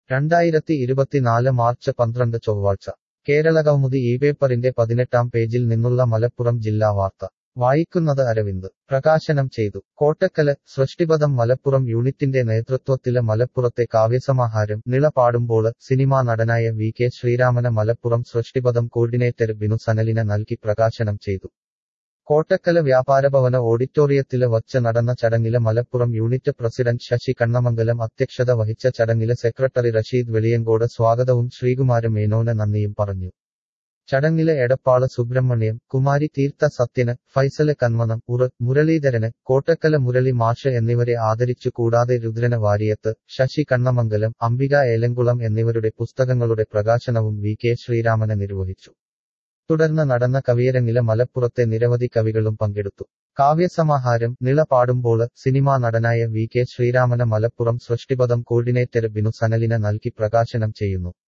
രണ്ടായിരത്തി ഇരുപത്തിനാല് മാർച്ച് പന്ത്രണ്ട് ചൊവ്വാഴ്ച കേരളകൗമുദി ഈ പേപ്പറിന്റെ പതിനെട്ടാം പേജിൽ നിന്നുള്ള മലപ്പുറം ജില്ലാ വാർത്ത വായിക്കുന്നത് അരവിന്ദ് പ്രകാശനം ചെയ്തു കോട്ടക്കല് സൃഷ്ടിപഥം മലപ്പുറം യൂണിറ്റിന്റെ നേതൃത്വത്തില് മലപ്പുറത്തെ കാവ്യസമാഹാരം നിള പാടുമ്പോള് സിനിമാ നടനായ V K Sreeraman Malappuram Srishtipatham coordinator Binu സനലിന് നൽകി പ്രകാശനം ചെയ്തു കോട്ടക്കല് വ്യാപാരഭവന ഓഡിറ്റോറിയത്തില് വച്ച് നടന്ന ചടങ്ങില് മലപ്പുറം യൂണിറ്റ് പ്രസിഡന്റ് ശശി കണ്ണമംഗലം അധ്യക്ഷത വഹിച്ച ചടങ്ങില് സെക്രട്ടറി റഷീദ് വെളിയങ്കോട് സ്വാഗതവും ശ്രീകുമാര് മേനോന് നന്ദിയും പറഞ്ഞു ചടങ്ങില് എടപ്പാള് സുബ്രഹ്മണ്യം കുമാരി തീർത്ഥ സത്യന് ഫൈസല് കന്മനം ഉറ് മുരളീധരന് കോട്ടക്കല മുരളി മാഷ് എന്നിവരെ ആദരിച്ചു കൂടാതെ രുദ്രന് വാരിയത്ത് ശശി കണ്ണമംഗലം അംബിക ഏലംകുളം എന്നിവരുടെ പുസ്തകങ്ങളുടെ പ്രകാശനവും വി കെ ശ്രീരാമന് നിർവഹിച്ചു തുടർന്ന് നടന്ന കവിയരങ്ങില് മലപ്പുറത്തെ നിരവധി കവികളും പങ്കെടുത്തു കാവ്യസമാഹാരം നിള പാടുമ്പോള് സിനിമാ നടനായ V K Sreeraman Malappuram Srishtipatham coordinator Binu സനലിന് നൽകി പ്രകാശനം ചെയ്യുന്നു